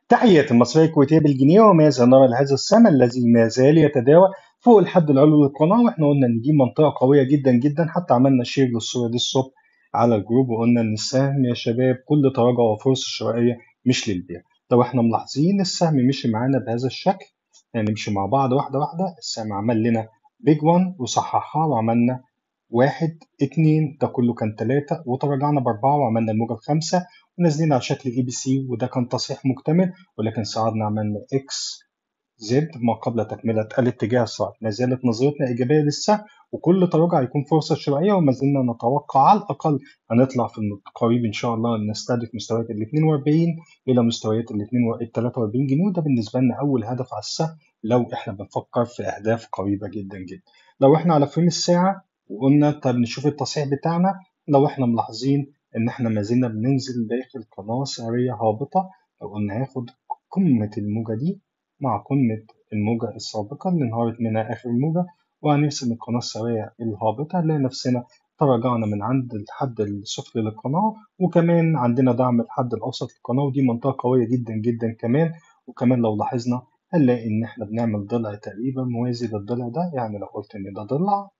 تحيات المصرية الكويتية بالجنيه وما زال نرى هذا السهم الذي ما زال يتداول فوق الحد العلوي للقناة واحنا قلنا ان دي منطقة قوية جدا جدا حتى عملنا شير للصورة دي الصبح على الجروب وقلنا ان السهم يا شباب كل تراجع وفرصة شرائية مش للبيع لو احنا ملاحظين السهم مشي معانا بهذا الشكل يعني نمشي مع بعض واحدة واحدة السهم عمل لنا بيج وان وصححها وعملنا واحد اتنين ده كله كان تلاتة وتراجعنا بأربعة وعملنا الموجة الخامسة ونازلين على شكل اي بي سي وده كان تصحيح مكتمل ولكن صعدنا عملنا اكس زد ما قبل تكملة الاتجاه الصاعد ما زالت نظرتنا إيجابية للسهم وكل تراجع يكون فرصة شرائية وما زلنا نتوقع على الأقل هنطلع في القريب إن شاء الله نستهدف مستويات ال 42 إلى مستويات ال 43 جنيه وده بالنسبة لنا أول هدف على السهم لو إحنا بنفكر في أهداف قريبة جدا جدا لو إحنا على فريم الساعة وقلنا طب نشوف التصحيح بتاعنا لو إحنا ملاحظين إن إحنا ما زلنا بننزل داخل قناة سعرية هابطة لو قلنا هاخد قمة الموجة دي مع قمة الموجة السابقة اللي انهارت منها آخر الموجة وهنرسم القناة السعرية الهابطة هنلاقي نفسنا تراجعنا من عند الحد السفلي للقناة وكمان عندنا دعم الحد الأوسط للقناة ودي منطقة قوية جدا جدا كمان وكمان لو لاحظنا هنلاقي إن إحنا بنعمل ضلع تقريبا موازي للضلع ده يعني لو قلت إن ده ضلع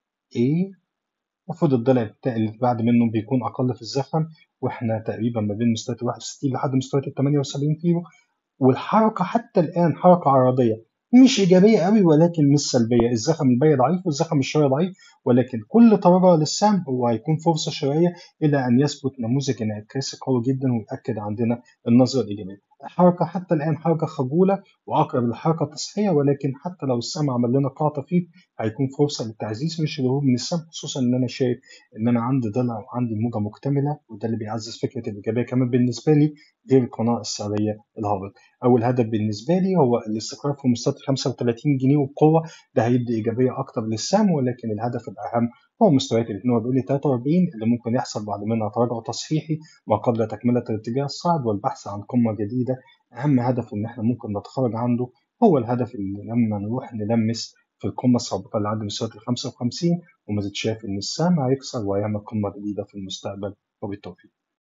A المفروض الضلع بتاع اللي بعد منه بيكون أقل في الزخم وإحنا تقريبا ما بين مستويات 61 لحد مستويات 78 كيلو والحركة حتى الآن حركة عرضية مش إيجابية قوي ولكن مش سلبية الزخم البيع ضعيف والزخم الشرائي ضعيف ولكن كل تراجع للسهم هو هيكون فرصة شرائية إلى أن يثبت نموذج انعكاسي قوي جدا ويأكد عندنا النظرة الإيجابية الحركة حتى الآن حركة خجولة وأقرب للحركة التصحيحية ولكن حتى لو السهم عمل لنا قاع طفيف هيكون فرصة للتعزيز مش الهروب من السهم خصوصا إن أنا شايف إن أنا عندي ضلع وعندي موجة مكتملة وده اللي بيعزز فكرة الإيجابية كمان بالنسبة لي غير القناة السعرية الهابط أول هدف بالنسبة لي هو الاستقرار في مستوى 35 جنيه وبقوة ده هيدي إيجابية أكتر للسهم ولكن الهدف الأهم هو مستويات ال 42 43 اللي ممكن يحصل بعد منها تراجع تصحيحي ما قبل تكملة الاتجاه الصاعد والبحث عن قمة جديدة أهم هدف إن إحنا ممكن نتخرج عنده هو الهدف اللي لما نروح نلمس في القمة السابقة اللي عند مستويات ال 55 وما زلت شايف إن السهم هيكسر ويعمل قمة جديدة في المستقبل وبالتوفيق.